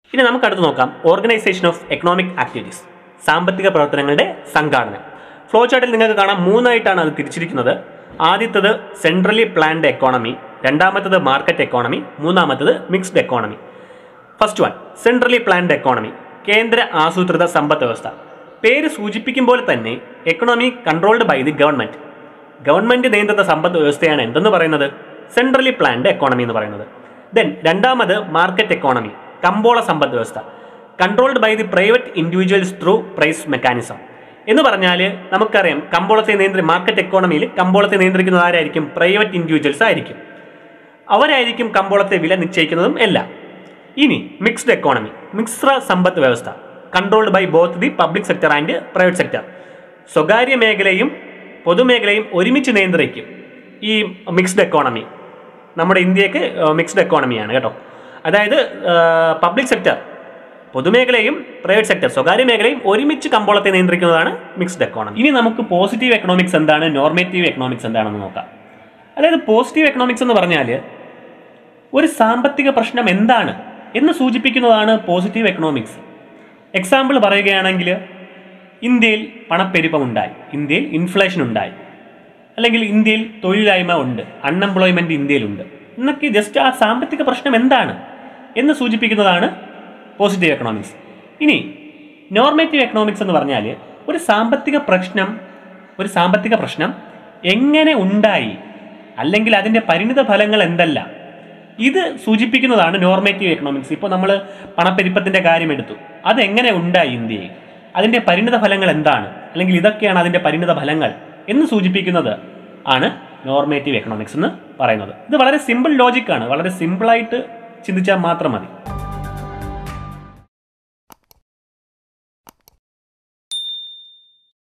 ഇനി നമുക്ക് അടുത്ത് നോക്കാം ഓർഗനൈസേഷൻ ഓഫ് എക്കണോമിക് ആക്ടിവിറ്റീസ് സാമ്പത്തിക പ്രവർത്തനങ്ങളുടെ സംഘാടന ഫ്ലോ ചാർട്ടിൽ നിങ്ങൾക്ക് കാണാം മൂന്നായിട്ടാണ് അത് തിരിച്ചിരിക്കുന്നത് ആദ്യത്തത് സെൻട്രലി പ്ലാൻഡ് എക്കോണമി രണ്ടാമത്തത് മാർക്കറ്റ് എക്കോണമി മൂന്നാമത്തത് mixed economy first one centrally planned economy കേന്ദ്ര ആസൂത്രിത സമ്പദ് വ്യവസ്ഥ പേര് സൂചിപ്പിക്കും പോലെ തന്നെ economy controlled by the government government നിയന്ത്രിത സമ്പദ് വ്യവസ്ഥയാണ് എന്തെന്ന് പറയുന്നത് സെൻട്രലി പ്ലാൻഡ് എക്കോണമി എന്ന് പറയുന്നത് ദെൻ രണ്ടാമത് മാർക്കറ്റ് എക്കോണമി കമ്പോള സമ്പദ് വ്യവസ്ഥ controlled by the private individuals through price mechanism എന്ന് പറഞ്ഞാൽ നമുക്കറിയാം കമ്പോളത്തെ നിയന്ത്രി മാർക്കറ്റ് എക്കോണമിയിൽ കമ്പോളത്തെ നിയന്ത്രിക്കുന്നത് ആരായിരിക്കും പ്രൈവറ്റ് ഇൻഡിവിജ്വൽസ് ആയിരിക്കും അവരായിരിക്കും കമ്പോളത്തെ വില നിശ്ചയിക്കുന്നതും എല്ലാം ഇനി മിക്സ്ഡ് എക്കോണമി മിക്സ്ര സമ്പദ് വ്യവസ്ഥ controlled by both the public sector and private sector സ്വകാര്യ മേഖലയും പൊതുമേഖലയും ഒരുമിച്ച് നിയന്ത്രിക്കും ഈ മിക്സ്ഡ് എക്കോണമി നമ്മുടെ ഇന്ത്യക്ക് മിക്സ്ഡ് എക്കോണമിയാണ് കേട്ടോ അതായത് പബ്ലിക് സെക്ടർ പൊതുമേഖലയും പ്രൈവറ്റ് സെക്ടർ സ്വകാര്യ മേഖലയും ഒരുമിച്ച് കമ്പോളത്തെ നിയന്ത്രിക്കുന്നതാണ് മിക്സ്ഡ് എക്കോണമി ഇനി നമുക്ക് പോസിറ്റീവ് എക്കണോമിക്സ് എന്താണ് നോർമേറ്റീവ് എക്കണോമിക്സ് എന്താണെന്ന് നോക്കാം അതായത് പോസിറ്റീവ് എക്കണോമിക്സ് എന്ന് പറഞ്ഞാൽ ഒരു സാമ്പത്തിക പ്രശ്നം എന്താണ് എന്ന് സൂചിപ്പിക്കുന്നതാണ് പോസിറ്റീവ് എക്കണോമിക്സ് എക്സാമ്പിൾ പറയുകയാണെങ്കിൽ ഇന്ത്യയിൽ പണപ്പെരുപ്പമുണ്ടായി ഇന്ത്യയിൽ ഇൻഫ്ലേഷൻ ഉണ്ടായി അല്ലെങ്കിൽ ഇന്ത്യയിൽ തൊഴിലില്ലായ്മ ഉണ്ട് അൺഎംപ്ലോയ്മെൻറ്റ് ഇന്ത്യയിലുണ്ട് എന്നൊക്കെ ജസ്റ്റ് ആ സാമ്പത്തിക പ്രശ്നം എന്താണ് എന്ന് സൂചിപ്പിക്കുന്നതാണ് പോസിറ്റീവ് എക്കണോമിക്സ് ഇനി നോർമേറ്റീവ് എക്കണോമിക്സ് എന്ന് പറഞ്ഞാൽ ഒരു സാമ്പത്തിക പ്രശ്നം ഒരു സാമ്പത്തിക പ്രശ്നം എങ്ങനെ ഉണ്ടായി അല്ലെങ്കിൽ അതിൻ്റെ പരിണിത ഫലങ്ങൾ എന്തെല്ലാം ഇത് സൂചിപ്പിക്കുന്നതാണ് നോർമേറ്റീവ് എക്കണോമിക്സ് ഇപ്പോൾ നമ്മൾ പണപ്പെരുപ്പത്തിൻ്റെ കാര്യം എടുത്തു അതെങ്ങനെ ഉണ്ടായി ഇന്ത്യയിൽ അതിൻ്റെ പരിണിത ഫലങ്ങൾ എന്താണ് അല്ലെങ്കിൽ ഇതൊക്കെയാണ് അതിൻ്റെ പരിണിത ഫലങ്ങൾ എന്ന് സൂചിപ്പിക്കുന്നത് ആണ് നോർമേറ്റീവ് എക്കണോമിക്സ് എന്ന് പറയുന്നത് ഇത് വളരെ സിമ്പിൾ ലോജിക്കാണ് വളരെ സിമ്പിളായിട്ട് ചിന്തിച്ചാൽ മാത്രം മതി